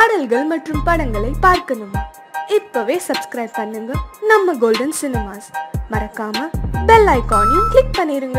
பாடல்கள் மற்றும் படங்களை பார்க்கணுமா இப்பவே சப்ஸ்கிரைப் பண்ணுங்க நம்ம கோல்டன் சினிமாஸ் மறக்காம பெல் ஐகானையும் கிளிக் பண்ணிருங்க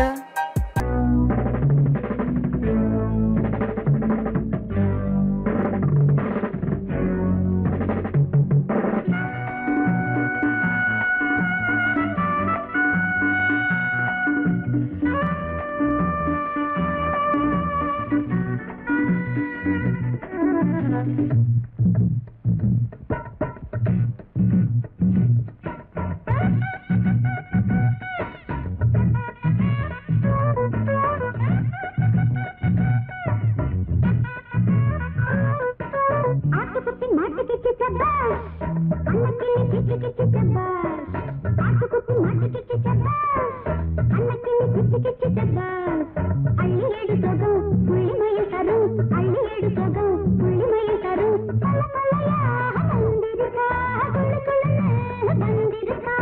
ஆட்டுக்குட்டி மாட்டுக்கிச்சு சப்பாஸ் அன்னக்கிளி கிச்சு கிச்சு சப்பாஸ் ஆட்டுக்குட்டி மாட்டுக்கிச்சு சப்பாஸ் அன்னக்கிளி கிச்சு கிச்சு சப்பாஸ் அள்ளி ஏடு சொகம் புள்ளிமயில் தரும் அள்ளி ஏடு சொகம் புள்ளிமயில் தரும் பல பலையாக வந்திருக்கா குளு குளுன்னு வந்திருக்கா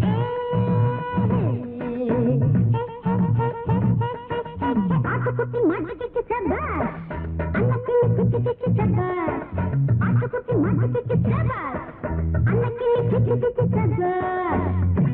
ஆட்டுக்குட்டி மாட்டுக்கிச்சு சப்பாஸ் அன்னக்கிளி கிச்சு கிச்சு சப்பாஸ் ஆட்டுக்குட்டி மாட்டுக்கிச்சு சப்பாஸ் அன்னக்கிளி கிச்சு கிச்சு சப்பாஸ்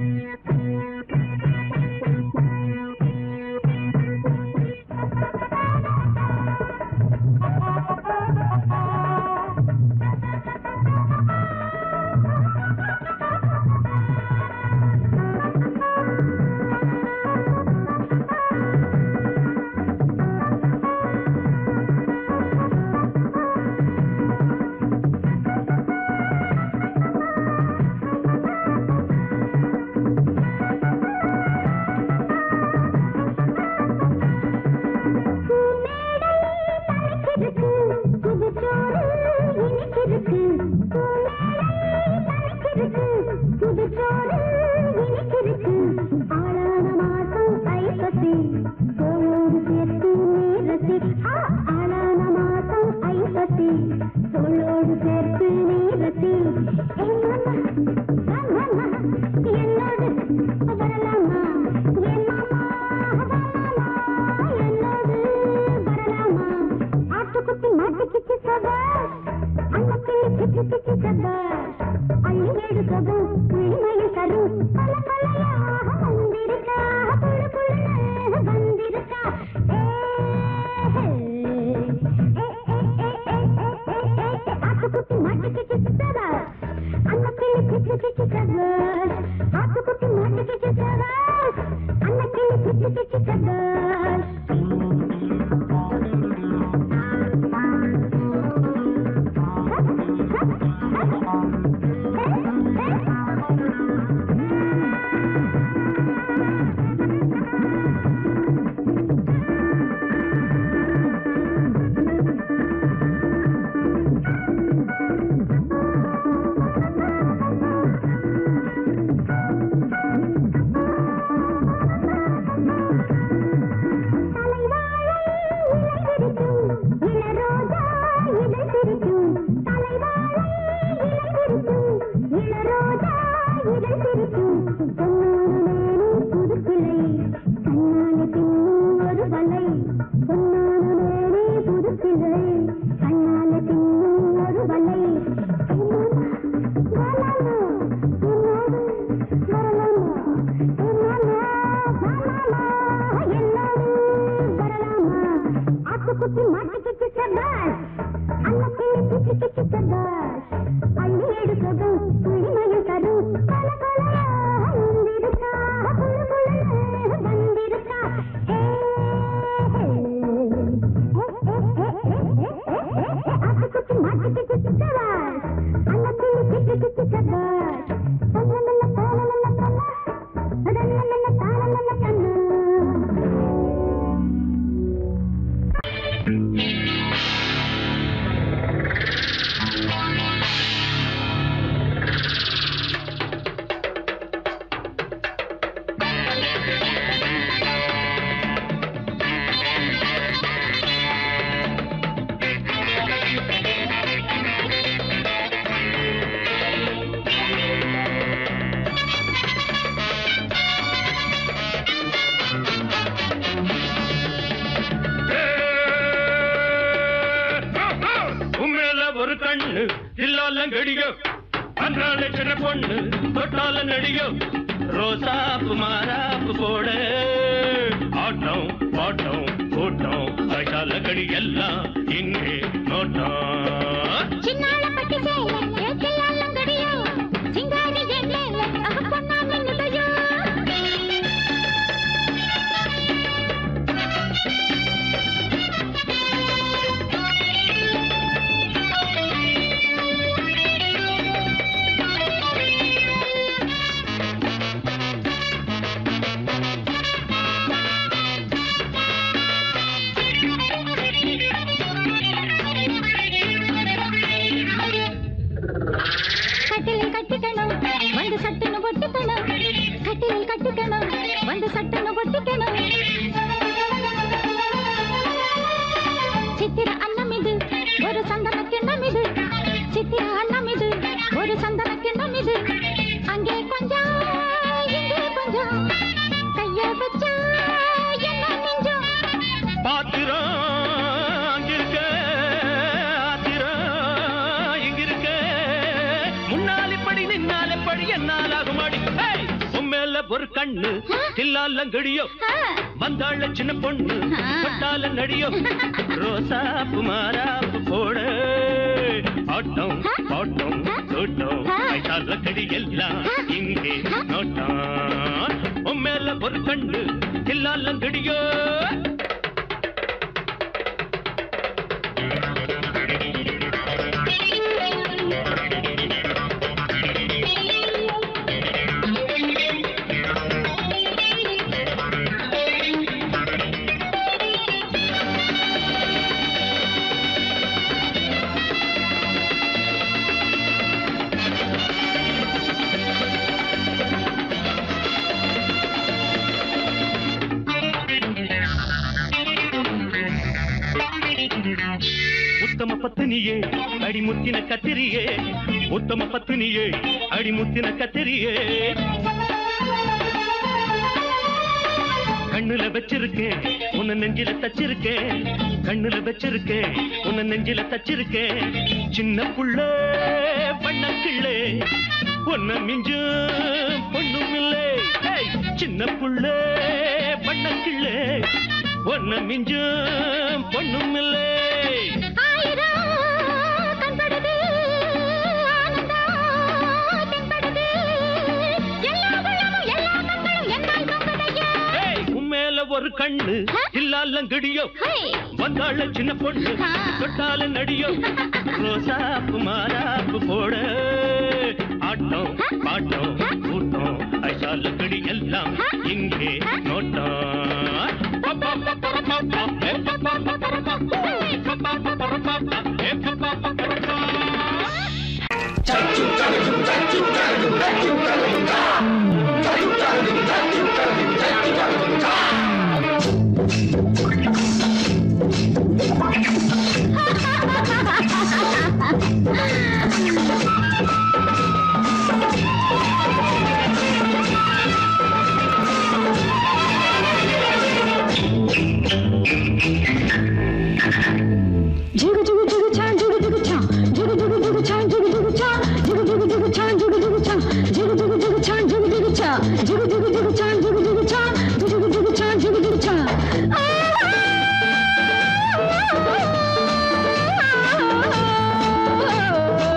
தலைக்கிருக்கு புதுச்சோறு இனிக்கிருக்கு தலைக்கிருக்கு புதுச்சோறு இனிக்கிருக்கு ஆளான மாசம் ஐப்பசி தோளோடு சேர்த்து நீரசி ஆ, ஆளான மாசம் ஐப்பசி தோளோடு சேர்த்து நீரசி ஏ மாமா, வா மாமா, என்னோடு வரலாமா ஏ மாமா, வா மாமா, என்னோடு வரலாமா ஆட்டுக்குட்டி மாட்டுக்கிச்சு சபாஷ் அன்னக்கிளி கிச்சு கிச்சு சபாஷ் அள்ளி ஏடு கபம் புள்ளிமயில் தரும் பல பலையாக வந்திருக்கா புழு புழுன்னு வந்திருக்கா ஏ, ஏ, ஏ, ஏ, ஏ, ஏ, ஏ, ஏ, ஆட்டுக்குட்டி மாட்டுக்கிச்சு சபாஷ் அன்னக்கிளி கிச்சு கிச்சு சபாஷ் ஆட்டுக்குட்டி மாட்டுக்கிச்சு சபாஷ் அன்னக்கிளி கிச்சு கிச்சு சபாஷ் ஆட்டுக்குட்டி மாட்டுக்கிச்சு சபாஷ் அன்னக்கிளி கிச்சு கிச்சு சபாஷ் அள்ளி ஏடு சொகம் புள்ளிமயில் தரும் பல பலையாக வந்திருக்கா புழு புழுன்னு வந்திருக்கா ஏ, ஏ, ஏ, ஏ, ஏ, ஆட்டுக்குட்டி மாட்டுக்கிச்சு சபாஷ் அன்னக்கிளி கிச்சு கிச்சு சபாஷ் தன்னமல்ல தானமல்ல தன்னா தன்னமல்ல தானமல்ல தன்னா Thank கண்ணு தில்லால கடியோ அன்றாட சின்ன பொண்ணு தொட்டால நடிகோ ரோசாப்பு மாறாப்பு போட ஆட்டம் பாட்டம் கூட்டம் கையால கடி எல்லாம் இங்கே நோட்டம் சின்னால பட்டி சேல ஏத்தையாலம் கடியோ சிங்காரி எண்ணேல அவ பொண்ணா மின்னுதையோ கட்டிலில் கட்டிக்கணும் வந்து சட்டுன்னு பொட்டிக்கணும் கட்டிலில் கட்டிக்கணும் வந்து சட்டுன்னு பொட்டிக்கணும் சித்திர அன்னம் இது ஒரு சந்தன கிண்ணம் இது சித்திர அன்னம் இது ஒரு சந்தன கிண்ணம் இது அங்கே கொஞ்சம் இங்கே கொஞ்சம் கைய வச்சா என்ன நெஞ்சம் பாத்திரம் அங்கிருக்க ஆத்திரம் இங்கிருக்க முன்னால் இப்படி நின்னால் எப்படி என்னால் ஆகுமாடி ஏய், உன் மேல ஒரு கண்ணு தில்லாலங்கடியோ ஆ, வந்தாள சின்ன பொண்ணு தொட்டால நடியோ ரோசாப்பு மாறாப்பு போட ஆட்டம் பாட்டம் தோட்டம் கைத்தால கடி எல்லாம் இங்கே நோட்டம் உன் மேல ஒரு கண்ணு தில்லாலங்கடியோ உத்தம பத்தினியே அடிமுத்தின கத்திரியே உத்தம பத்தினியே அடிமுத்தின கத்திரியே கண்ணுல வச்சிருக்கேன் உன்னை நெஞ்சில தச்சிருக்கேன் கண்ணுல வச்சிருக்கேன் உன்னை நெஞ்சில தச்சிருக்கேன் சின்ன புள்ள பண்ணக்கிள்ளே உன்னை மிஞ்சும் பொண்ணும் இல்லை ஏய், சின்ன புள்ள பண்ணக்கிள்ளே உன்னை மிஞ்சும் பொண்ணும் இல்லை ஆயிரம் கண்படுது ஆனந்தம் தென்படுது எல்லா உள்ளமும் எல்லா கண்களும் என்னால் பொங்கலையா ஏய், உன் மேல ஒரு கண்ணு இல்லாலங்கடியோ ஹே வந்தாள சின்ன பொண்ணு ஆ. தொட்டால நடியோ ரோசாப்பு மாறாப்பு போட ஆட்டம் பாட்டம் கூட்டம் ஐசால கடி எல்லாம் இங்கே நோட்டம் Jigga jigga jigga chan, jigga jigga chan, jigga jigga jigga chan, jigga jigga chan, jigga jigga jigga chan, jigga jigga chan, jigga jigga jigga chan, jigga jigga chan, jigga jigga jigga chan, jigga jigga chan, jigga jigga jigga chan, jigga jigga chan. Ah!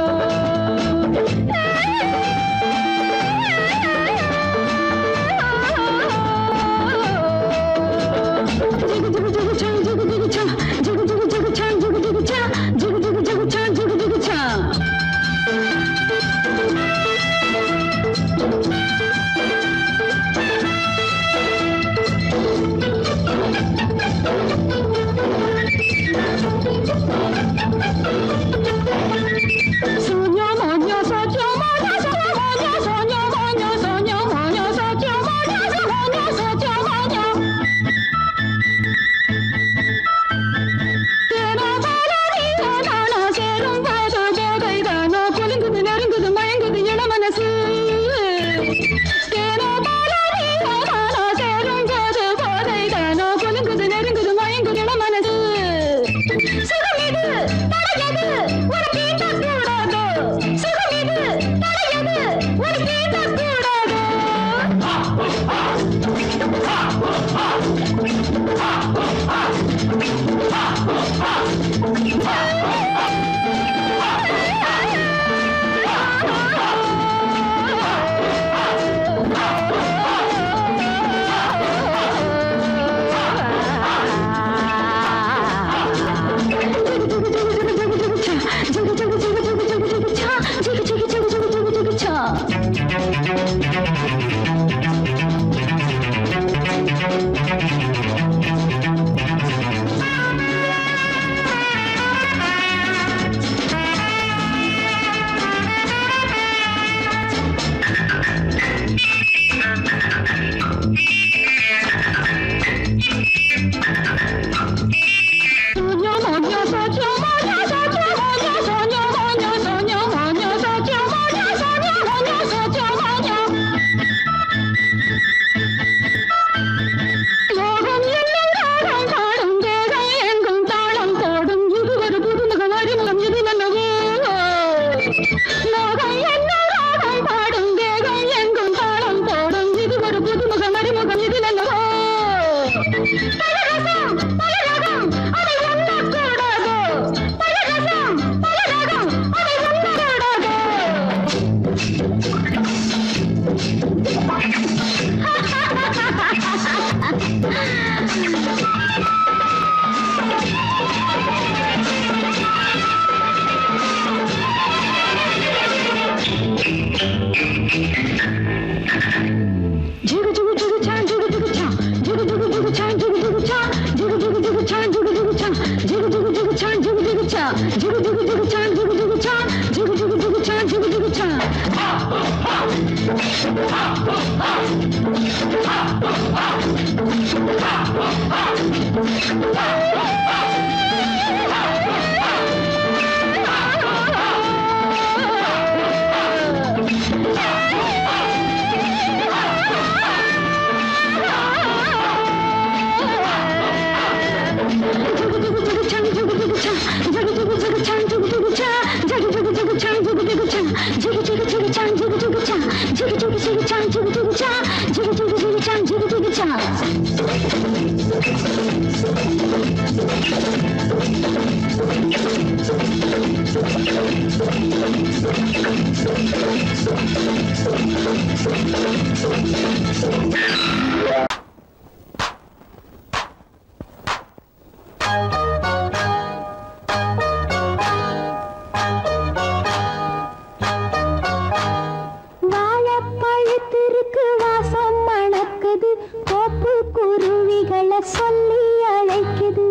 வாழைப்பழத்திற்கு வாசம் மணக்குது கோப்பு குருவிகளை சொல்லி அழைக்குது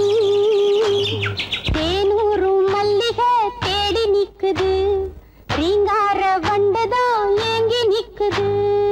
தேனூரும் மல்லிகை தேடி நிக்குது ரீங்கார வண்டுதான் ஏங்கி நிக்குது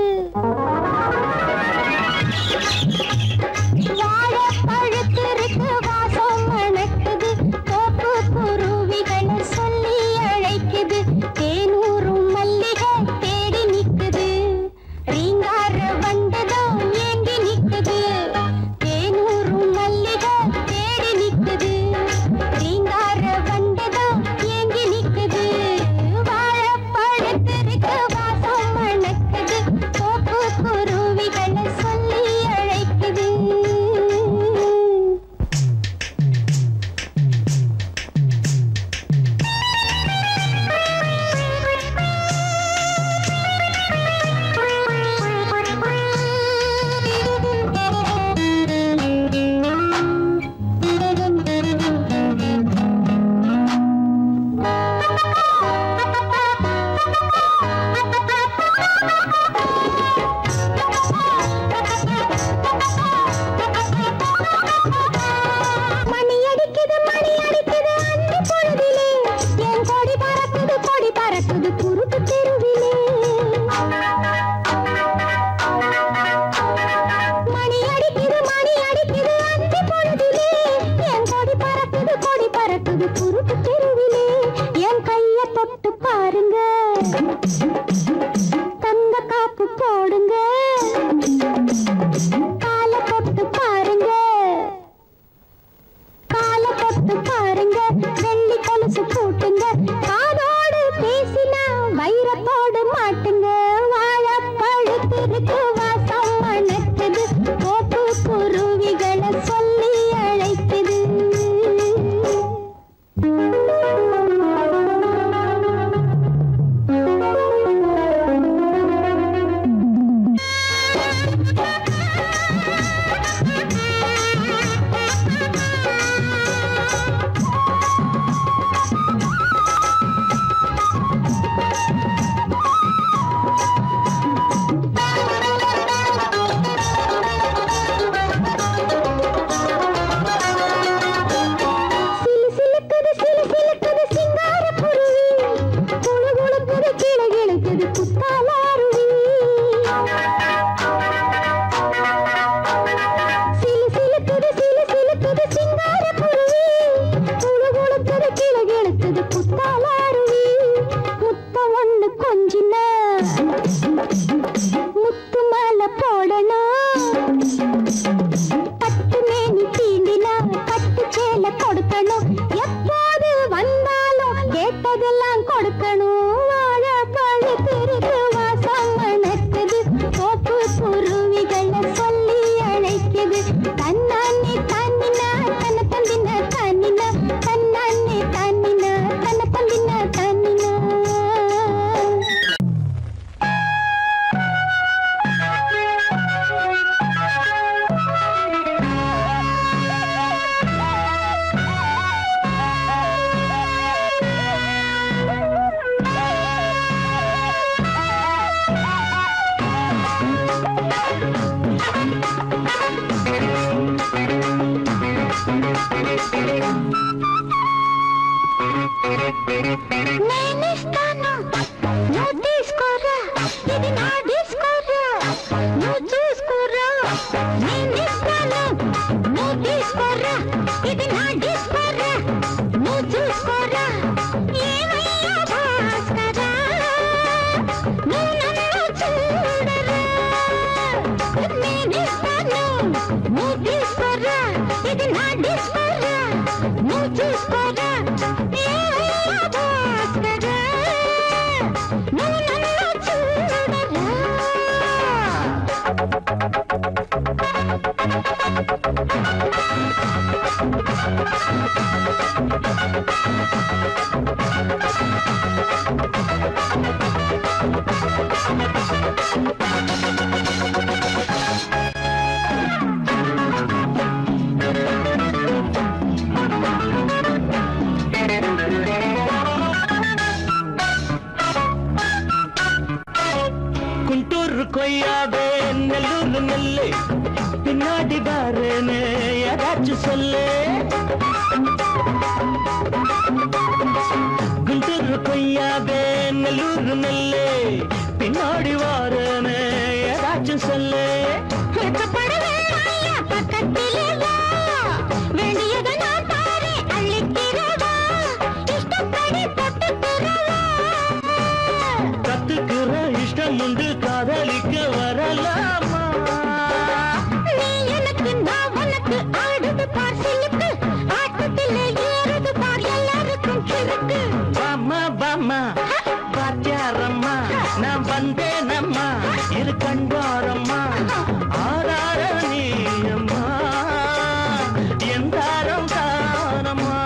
வாழைப்பழத்திற்கு வாசம் மணக்குது கோப்பு குருவிகளை சொல்லி அழைக்குது தேனூரும் மல்லிகை தேடி நிக்குது ரீங்கார வண்டுதான் ஏங்கி நிக்குது தேனூரும் மல்லிகை தேடி நிக்குது ரீங்கார வண்டுதான் ஏங்கி நிக்குது வாழைப்பழத்திற்கு வாசம் மணக்குது கோப்பு குருவிகளை சொல்லி அழைக்குது மணி அடிக்குது மணி அடிக்குது அந்தி பொழுதிலே என் கொடி பறக்குது கொடி பறக்குது குறுக்கு தெருவிலே மணி அடிக்குது மணி அடிக்குது அந்தி பொழுதிலே என் கொடி பறக்குது கொடி பறக்குது குறுக்கு தெருவிலே என் கைய தொட்டு பாருங்க தங்க காப்பு போடுங்க காலை தொட்டு பாருங்க கால தொட்டு பாருங்க வெள்ளி கொலுசு போட்டுங்க காதோடு பேசினா வைரத்தோடு மாட்டுங்க வாழப்பழுத்திருக்கு வாசம் மணக்குது கோப்பு குருவிகளை சொல்லி அழைக்குது சிலு சிலுக்குது சிலு சிலுக்குது சிங்கார குருவி குளு குளுக்குது கிளு கிளுக்குது குத்தாலாருவி சிலு சிலுக்குது சிலு சிலுக்குது சிங்கார குருவி குளு குளுக்குது கிளு கிளுக்குது குத்தாலாருவி முத்தம் ஒண்ணு கொஞ்சின முத்து மாலை போடணும் பட்டு மேனி தீண்டினா பட்டு சேலை கொடுக்கணும் எப்போது வந்தாலும் கேட்டதெல்லாம் கொடுக்கணும் வாழ பழுத்திருக்கு வாசம் மணக்குது கோப்பு குருவிகளை சொல்லி அழைக்குது தன்னானே தன்னினா தன்ன தந்தின தன்னினா தன்னானே தன்னினா தன்ன தந்தின தன்னினா నేనిస్తాను నువ్వు తీసుకోరా ఇది నా డిస్కో ఇది నా డిస్కరా నువ్వు చూసుకోరా ఏ భాస్కరా నువ్వు నన్ను చూడరా குண்டூர் கொய்யாவே நெல்லூர் நெல்லு பின்னாடி பாருன்னு ஏதாச்சும் சொல்லு குண்டூர் கொய்யாவே நெல்லூர் நெல்லு பின்னாடி வாருன்னு ஏதாச்சும் சொல்லு வெட்கப்படவேண்டாயா, பக்கத்திலே வா. வேண்டியதை நான் தாரேன், அள்ளிக்கிறவா. இஷ்டப்படி தொட்டுக்கிறவா. கத்துக்கிற இஷ்டம் உண்டு காதலிக்க வரலாமா நீ எனக்கு, நான் உனக்கு. ஆடுது பார் சிலுக்கு. ஆட்டத்திலே ஏறுது பார் எல்லாருக்கும் கிறுக்கு. பாமா பாமா பாத்தியாரம்மா நான் வந்தேனம்மா இரு கண்டாரம்மா ஆரார நீ அம்மா எந்தாரம் தானம்மா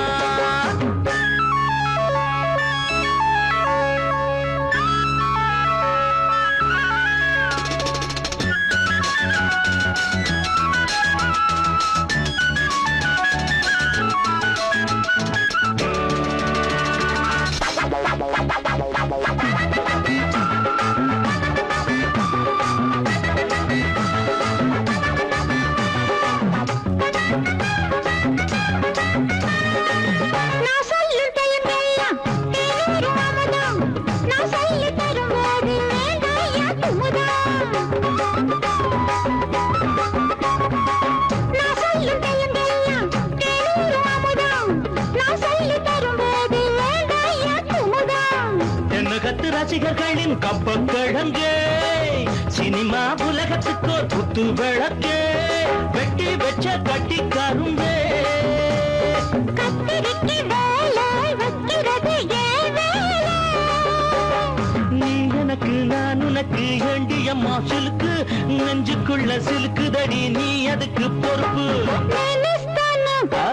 நான் சொல்லும் டைமெல்லாம் தேனூரும் அமுதம். நான் சொல்லித் தரும்போது வேண்டாயா குமுதம். நான் சொல்லும் டைமெல்லாம் தேனூரும் அமுதம். நான் சொல்லித் தரும்போது வேண்டாயா குமுதம். என்ன கத்து ரசிகர்களின் கப்பக்கிழங்கே சினிமா உலகத்துக்கோர் குத்து விளக்கே வெட்டி வச்ச கட்டி கரும்பே கத்திரிக்கு வேலை வைக்கிறது ஏன் வேலை? நீ எனக்கு நான் உனக்கு வேண்டிய மாசலுக்கு நெஞ்சுக்குள்ள சிலுக்குதடி நீ அதுக்கு பொறுப்பு நினைஸ்தானம் ஆ?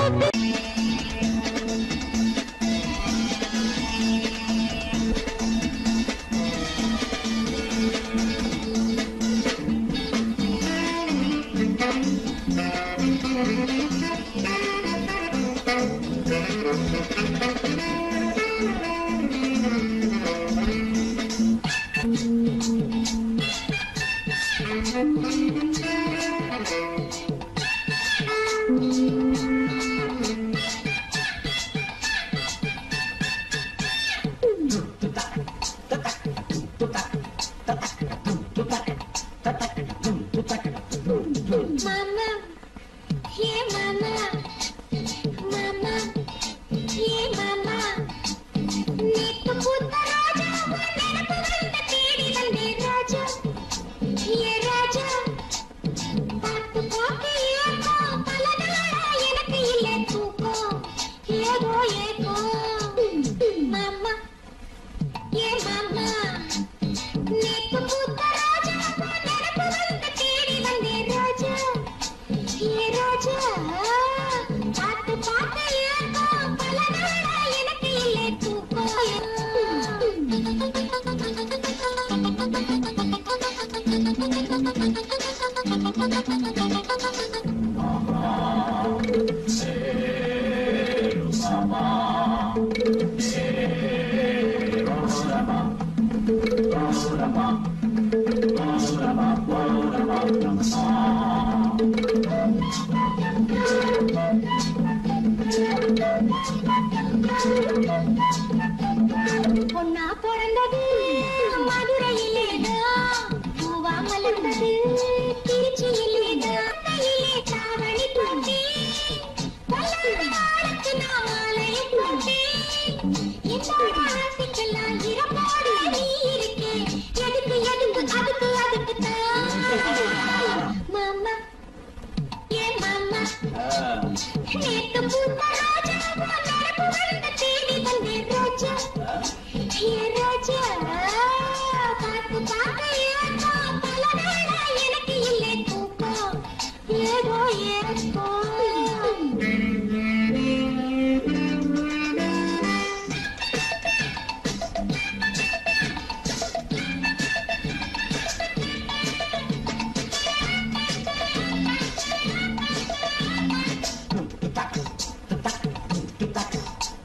Mama, yeah, mama, mama, yeah, mama. நேத்து பூத்த ராஜா, உன் நினப்பு வந்து தேடி வந்தேன் ராஜா. ஏ ராஜா, பார்த்து பார்க்க ஏக்கம், பல நாளா எனக்கு இல்லை தூக்கம். ஏதோ ஏக்கம். மாமா, ஏ மாமா, நேத்து பூத்த ராஜா, உன் நினப்பு வந்து தேடி வந்தேன் ராஜா. ஏ ராஜா, பார்த்து பார்க்க ஏக்கம், பல நாளா எனக்கு இல்லை தூக்கம். பொன்னா பிறந்தது மதுரையிலேதான் பூவா மலர்ந்தது திருச்சியிலேதான் கையிலே தாவணி போட்டேன் பொல்லாத நான் மாலையை போட்டேன் என்னோட ஆசைக்கெல்லாம் இறப்போடு நீ இருக்கே எதுக்கு எதுக்கு அதுக்கு அதுக்கு தான் மாமா ஏ மாமா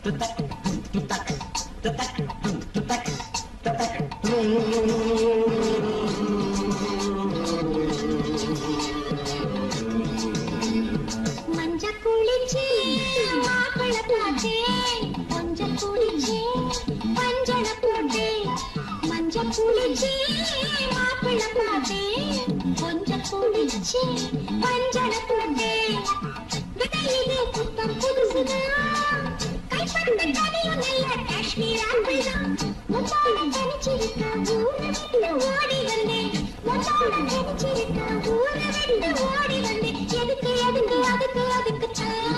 மஞ்ச குளிச்சு மாப்பிள பார்த்தேன் கொஞ்ச குளிச்சு பஞ்சள போட்டேன் மஞ்ச குளிச்சு மாப்பிள பார்த்தேன் கொஞ்ச குளிச்சு பஞ்சள போட்டேன் விடையிலே புத்தம் புதுசுதான் கைப்பட்ட கதையும் நல்ல காஷ்மீர் ஆப்பிள் தான் முத்தாள தனிச்சிருக்க ஊரை விட்டு ஓடி வந்தேன் முத்தாள தனிச்சிருக்க ஊரை விட்டு ஓடி வந்தேன் எதுக்கு எதுக்கு அதுக்கு அதுக்கு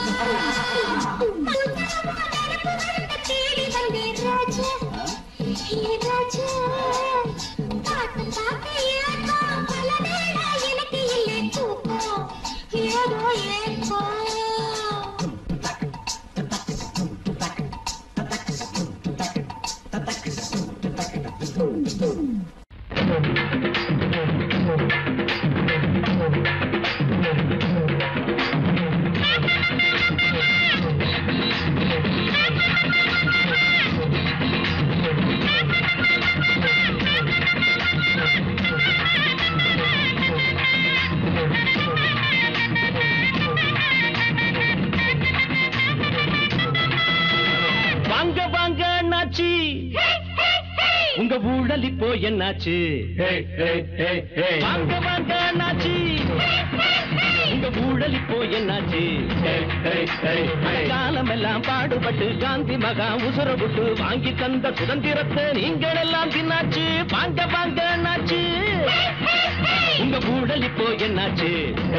தேடி வந்தேன் ராஜா ஏ ராஜா பார்த்து பார்த்து ஏக்கம் பல வேளை எனக்கு இல்லை தூக்கம் ஏதோ ஏக்கம் வாங்க வாங்க அண்ணாச்சி உங்க ஊழல் இப்போ என்னாச்சு வாங்க வாங்க அண்ணாச்சி உங்க ஊழல் இப்போ என்னாச்சு காலம் எல்லாம் பாடுபட்டு காந்தி மகா உசுர விட்டு வாங்கி தந்த சுதந்திரத்தை நீங்கள் எல்லாம் தின்னாச்சு வாங்க வாங்க அண்ணாச்சி உங்க ஊழல் இப்போ என்னாச்சு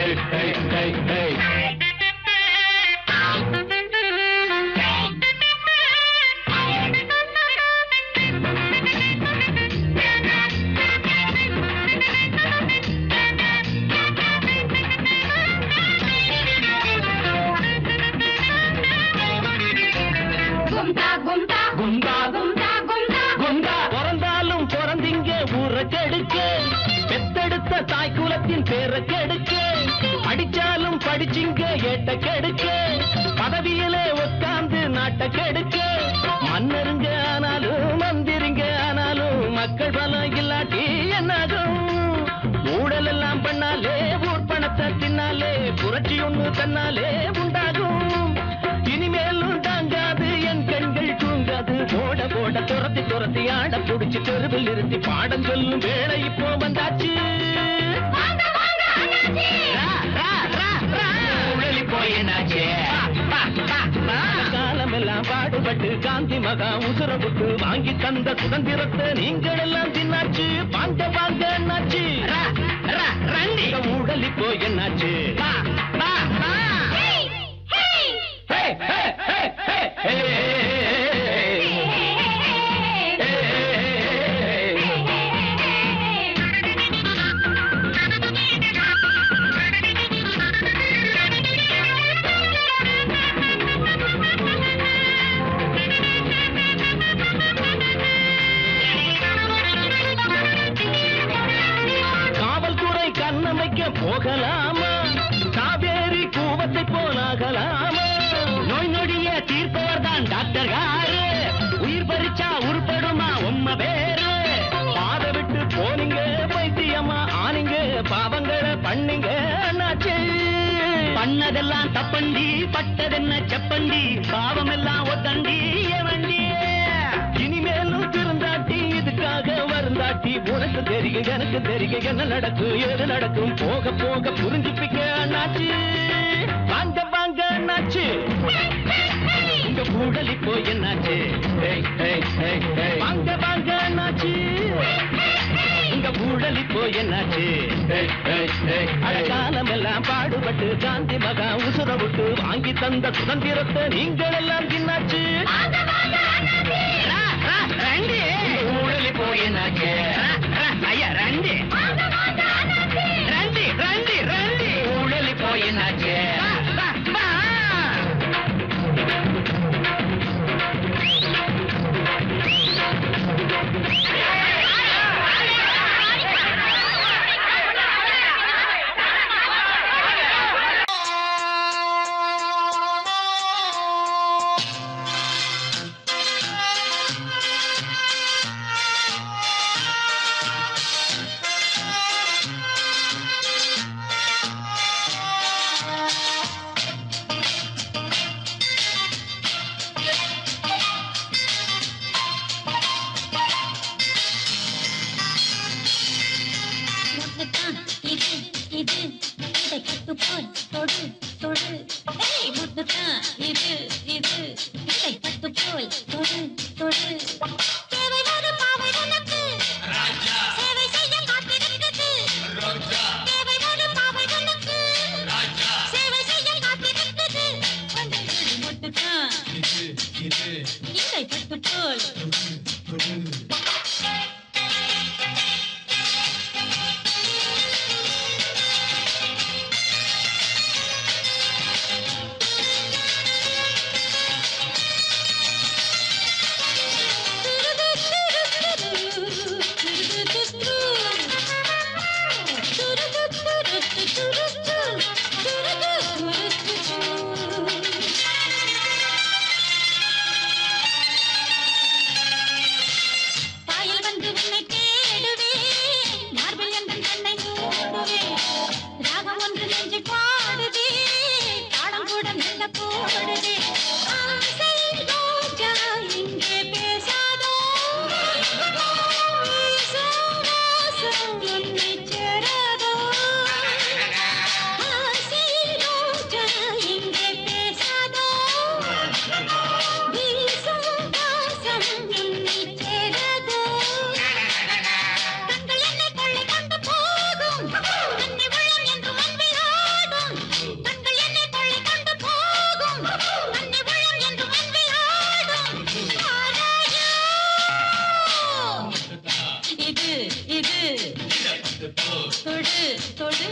கும்தா கும்தா குண்டா கும்தா கும்தா குண்டா பிறந்தாலும் பிறந்தீங்க ஊரை கெடுக்க பெத்தெடுத்த தாய் குலத்தின் பேரை கெடுக்க படிச்சாலும் படிச்சிங்க ஏட்ட கெடுக்க பதவியிலே உட்கார்ந்து நாட்டை கெடுக்க மன்னருங்க ஆனாலும் மந்திரிங்க ஆனாலும் மக்கள் பலம் இல்லாட்டி என்னாகும் ஊழல் எல்லாம் பண்ணாலே ஊர் பணத்தை தின்னாலே புரட்சி ஒண்ணு தன்னாலே உண்டாகும் இனிமேலும் தாங்காது என் கண்கள் தூங்காது போட போட துரத்தி துரத்தி ஆட புடிச்சு தெருவில் நிறுத்தி பாடம் சொல்லும் வேலை இப்போ வந்தாச்சு ரா, ரா, ரா, ரா. ஊழலி போயினாச்சே. பா, பா, பா. காலம் எல்லாம் பாடுபட்டு காந்தி மகா உசுர விட்டு வாங்கி தந்த சுதந்திரத்தை நீங்கள் எல்லாம் தின்னாச்சு வாங்க வாங்க என்னாச்சு ரா, ரா, ரண்டி. உங்க ஊழல் இப்போ என்னாச்சு பா, பா, பா. Hey hey Hey, hey, hey, hey, hey, hey, காவல்துறை கண்ணமைக்க போகலாமா காவேரி கூவத்தை போலாகலாமா நோய் நொடிய தீர்ப்பவர் தான் டாக்டர் யாரு உயிர் பறிச்சா உருப்படுமா உம்ம பேரு பாத விட்டு போனீங்க பைத்தியமா ஆனீங்க பாவங்களை பண்ணீங்க அண்ணாச்சி பண்ணதெல்லாம் தப்பண்டி பட்டதென்ன செப்பண்டி பாவம் எல்லாம் ஒத்தண்டி வண்டி இனிமேலும் திருந்தாட்டி இதுக்காக வருந்தாட்டி உனக்கு தெரியும் எனக்கு தெரியும் என்ன நடக்கும் ஏது நடக்கும் போக போக புரிஞ்சுப்பிக்க அண்ணாச்சி வாங்க வாங்க அண்ணாச்சி உங்க கூடல் இப்போ என்னாச்சு ஏய், ஏய், ஏய், ஏய். வாங்க வாங்க அண்ணாச்சி உங்க ஊழல் இப்போ என்னாச்சு காலம் எல்லாம் பாடுபட்டு காந்தி மகா உசுர விட்டு வாங்கி தந்த சுதந்திரத்தை நீங்கள் எல்லாம் தின்னாச்சு ரா, ரா, ரண்டி. ஊழல் இப்போ என்னாச்சு ரா, ரா, ஐயா ரண்டி ரண்டி ரண்டி ரண்டி ஊழல் இப்போ என்னாச்சு வா, வா, வா. தொடு தொடு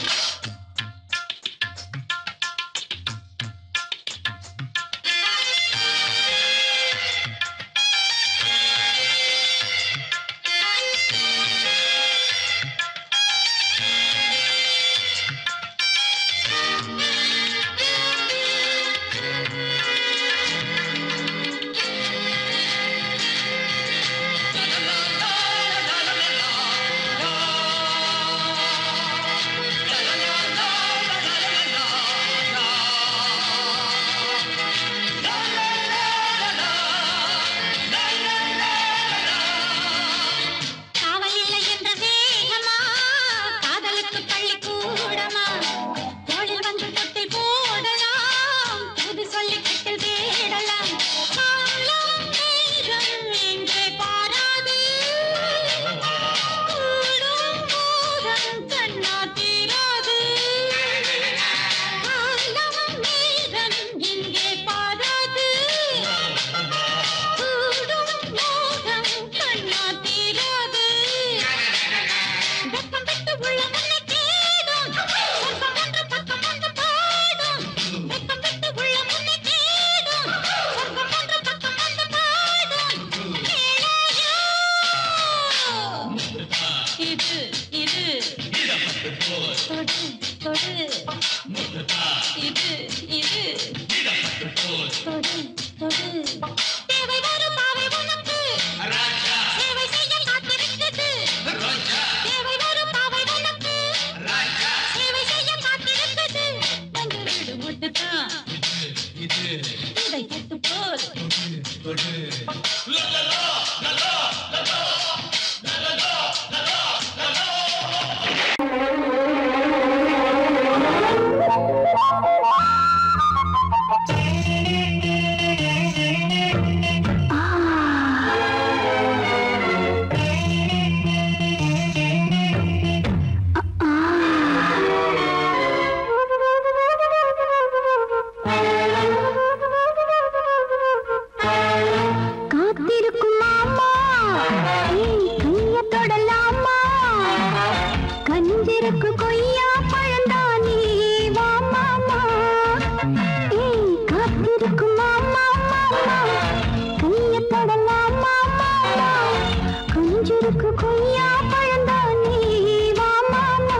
காவல் இல்லை என்ற வேகமா காதலுக்கு பள்ளி கூடமா தோளில் வந்து தொட்டி போடலாம் புது சொல்லி கட்டில் தேடலாம் காலம் நேரம் என்றே பாராது கூடும் போதும் கண்ணா தீராது காலம் நேரம் இங்கே பாராது கூடும் மோகம் கண்ணா தீராது வெப்பம் விட்டு உள்ள மண்ணை தேடும் சொர்க்கம் ஒன்று பக்கம் ஒன்று பாடும் வெப்பம் விட்டு உள்ள மண்ணை தேடும் சொர்க்கம் ஒன்று பக்கம் ஒன்று பாடும் கேளையோ இது இது தொடு தொடு இது இது தொடு தொடு தேவை வரும் பாவை உனக்கு சேவை செய்ய காத்திருக்குது தேவை வரும் பாவை உனக்கு சேவை செய்ய காத்திருக்குது வந்து வீடு மட்டும்தான் இதை கட்டு போல் காத்திருக்கும் மாமா ஏய், கைய தொடலாமா கஞ்சிருக்கு கொய்யா பழந்தானே வா மாமா ஏய் காத்திருக்கும் மாமா மாமா கைய தொடலாமா மாமா கஞ்சிருக்கு கொய்யா பழந்தானே வா மாமா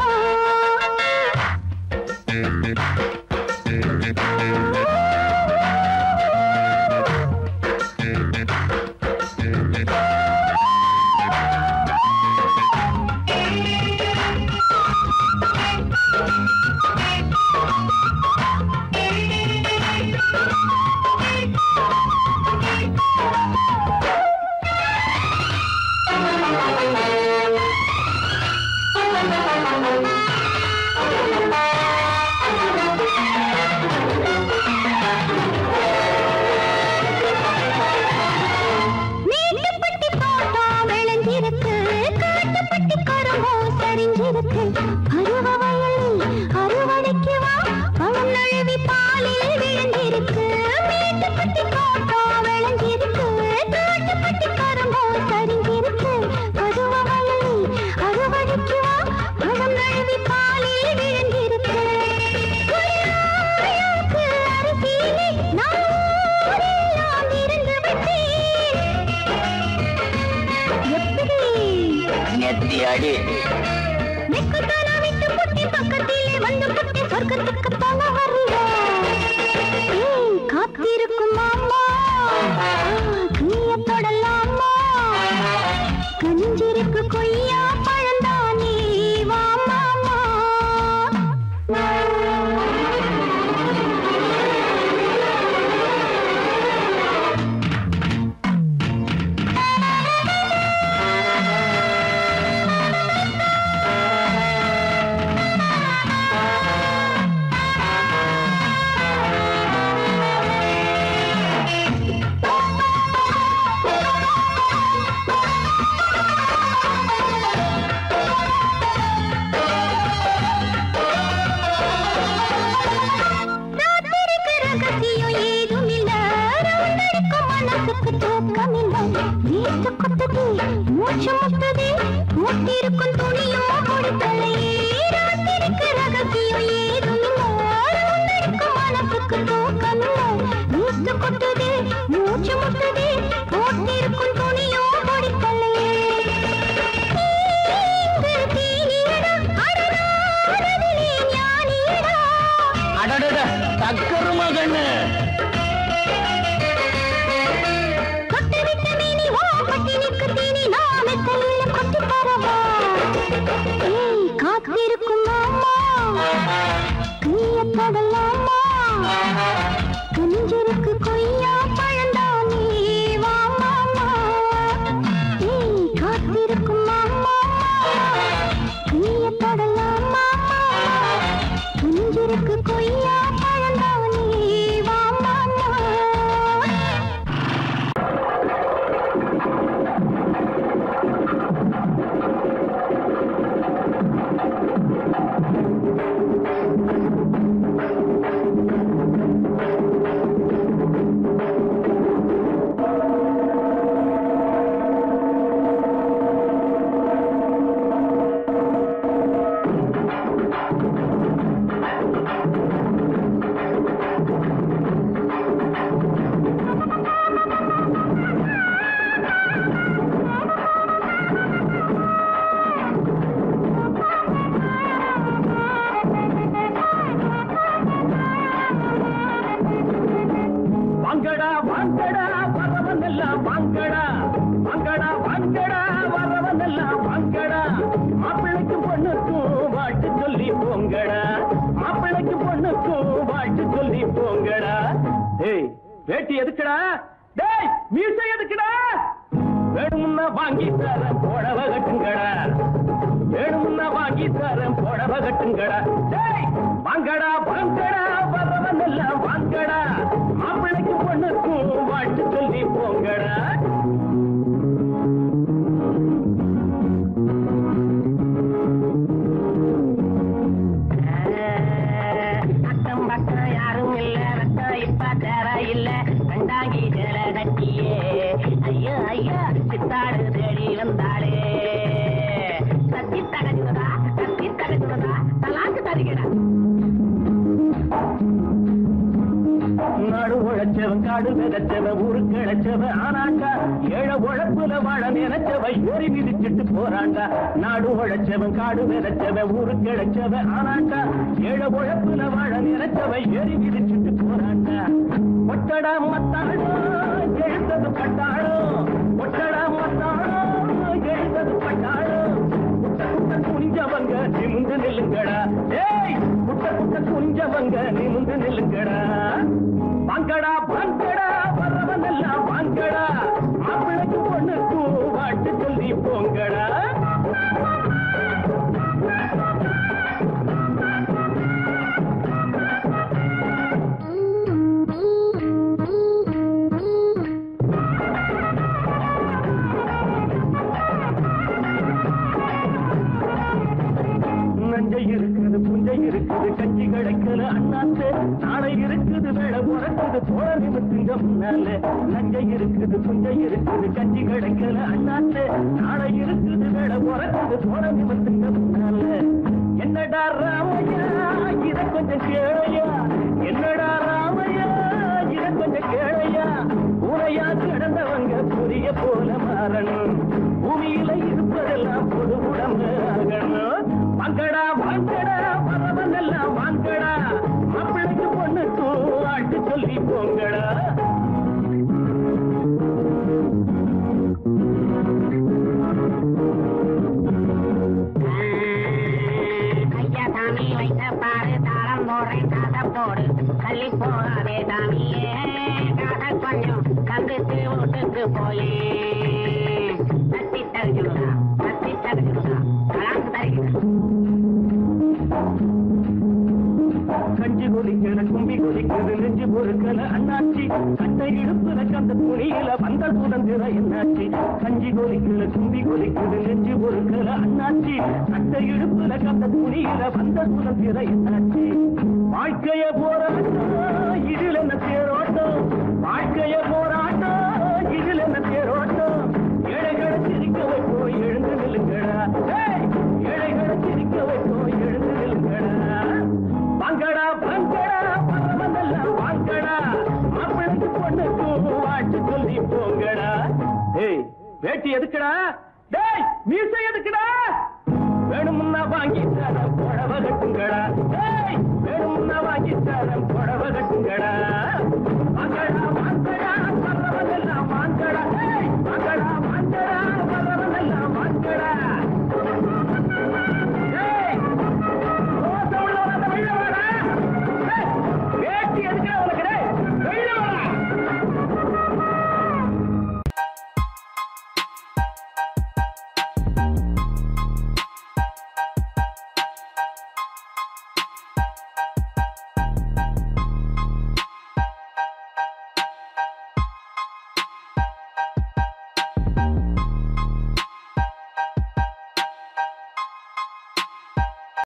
மேட்டுப்பட்டி தோட்டம் விளைஞ்சிருக்கு காட்டுப்பட்டி கரும்போ சரிஞ்சிருக்கு பருவ வயலில் அறுவடைக்கு வா பழம் நழுவி பாலில் விழுந்திருக்கு மேட்டுப்பட்டி தோட்டம் விளைஞ்சிருக்கு காட்டுப்பட்டி கரும்போ சரிஞ்சிருக்கு பருவ வயலில் அறுவடைக்கு வா பழம் நழுவி பாலில் விழுந்திருக்கு குளிராயாக்கு அரிசியிலே நான் ஊரெல்லாம் இருந்து விட்டேன் எப்படி மெக்குத்தானா விட்டு புட்டி பக்கத்திலே வந்து புட்டி சொர்க்கத்துக்கு போக வர்றியா ஏய், காத்திருக்கும் மாமா கைய தொடலாமா கஞ்சிருக்கு கொய்யா பழந்தானே வா மாமா கொட்டுது மூச்சு முட்டுது முட்டிருக்கும் துணியோ கொடுக்கலையே ராத்திரிக்கு ரகசியம் ஏதும் இருக்கும் மனசுக்கு தூக்கம் மூச்சு கொட்டுது மூச்சு முட்டுது முட்டிருக்கும் துணியோ கொடுக்கலையே தீங்கு தீனியடா, அடடாரதிலே ஞானியடா. அடடட தக்கரு மகன்னு கொட்டு விட்ட மேனி ஓ பட்டினிக்கு தீனி நான் மெத்தையில் கொட்டி தரவா ஏய் காத்திருக்கும் மாமா நீய தொடலாமா குஞ்சிருக்கு கொய்யா பழந்தானே வா மாமா ஏய் காத்திருக்கும் மாமா நீய தொடலாமா குஞ்சிருக்கு கொய்யா பழந்தானே வா மாமா வாங்கடா வாங்கடா வரவன் எல்லாம் வாங்கடா வாங்கடா வாங்கடா வரவன் எல்லாம் வாங்கடா மாப்பிள்ளைக்கு பொண்ணுக்கும் வாழ்த்து சொல்லி போங்கடா மாப்பிள்ளைக்கு பொண்ணுக்கும் வாழ்த்து சொல்லி போங்கடா டேய் வேட்டி எதுக்குடா டேய் மீசை எதுக்குடா வேணும்னா வாங்கி தரேன் புடவ கட்டுங்கடா வேணும்னா வாங்கி தரேன் புடவ கட்டுங்கடா டேய் வாங்கடா வாங்கடா வரவன் எல்லாம் வாங்கடா மாப்பிள்ளைக்கு பொண்ணுக்கும் வாழ்த்து சொல்லி போங்கடா அக்கம் பக்கம் யாரும் இல்ல ரத்தம் இப்ப தேவை இல்ல கண்டாங்கி சேல கட்டியே ஐயோ ஐயோ சித்தாடு தேடி வந்தாளே கத்தி தகச்சுவதா கத்தி தகச்சுவதா தலாக்கு தருகிறா நாடு உழைச்சவன் காடு விதைச்சவன் ஊருக்கு இழைச்சவன் ஆனாக்கா ஏழை உழைப்புல வாழ நினைச்சவன் ஏறி மிதிச்சிட்டு போறாண்டா நாடு உழைச்சவன் காடு விதைச்சவன் ஊருக்கு இழைச்சவன் ஆனாக்கா ஏழை உழைப்புல வாழ நினைச்சவன் ஏறி மிதிச்சிட்டு போறாண்டா ஒட்டடா மத்தாளோ எழுந்தது பட்டாளோ ஒட்டடா மத்தாளோ எழுந்தது பட்டாளோ குட்ட குட்ட குனிஞ்சவங்க நிமிந்து நில்லுங்கடா ஏய் குட்ட குட்ட குனிஞ்சவங்க நிமிந்து நில்லுங்கடா வாங்கடா வாங்கடா வரவன் எல்லாம் வாங்கடா மாப்பிள்ளைக்கு பொண்ணுக்கும் வாட்டு சொல்லி போங்கடா நஞ்சை இருக்குது புஞ்சை இருக்குது கஞ்சி கிடைக்கல அண்ணாத்து நாளை இருக்குது வேலை உறக்குது போல நிமித்துங்க முன்னால நஞ்சை இருக்குது புஞ்சை இருக்குது கஞ்சி கிடைக்கல அண்ணாத்து நாளை இருக்குது வேலை உறக்குது போல நிமித்துங்க முன்னால என்னடா ராமையா இத கொஞ்சம் கேளையா என்னடா ராமையா இத கொஞ்சம் கேளையா உரையா கிடந்தவங்க புரிய போல மாறணும் பூமியில இருப்பதெல்லாம் பொது உடம்பு ஆகணும் வாங்கடா வாங்கடா வரவன் எல்லாம் வாங்கடா மாப்பிள்ளைக்கு பொண்ணுக்கு ஆட்டு சொல்லி போங்கடா ஐயா சாமி வைத்த பாரு தாளம் போடுறேன் காதை போடு தள்ளி போகாதே சாமியே காதை கொஞ்சம் கந்துட்டு வீட்டுக்கு போயே தத்தி தருகிறா தத்தி தருகிறா கலாக்கு தருகிறா கஞ்சி கொதிக்கல கும்பி கொதிக்குது நெஞ்சு பொறுக்கல அண்ணாச்சி சட்டை இடுப்புல கந்த துணியில வந்த சுதந்திரம் என்னாச்சு கஞ்சி கொதிக்கல கும்பி கொதிக்குது நெஞ்சு பொறுக்கல அண்ணாச்சி சட்டை இடுப்புல கந்த துணியில வந்த சுதந்திரம் என்னாச்சு வாழ்க்கைய போராட்டம் இதில் என்ன தேரோட்டம் வாழ்க்கைய போராட்டம் இதில் என்ன தேரோட்டம் ஏழை வேட்டி எதுக்குடா டேய் மீசை எதுக்குடா வேணுமுன்னா வாங்கி தரேன் புடவை கட்டுங்கடா டேய் வேணுமுன்னா வாங்கி தரேன் புடவை கட்டுங்கடா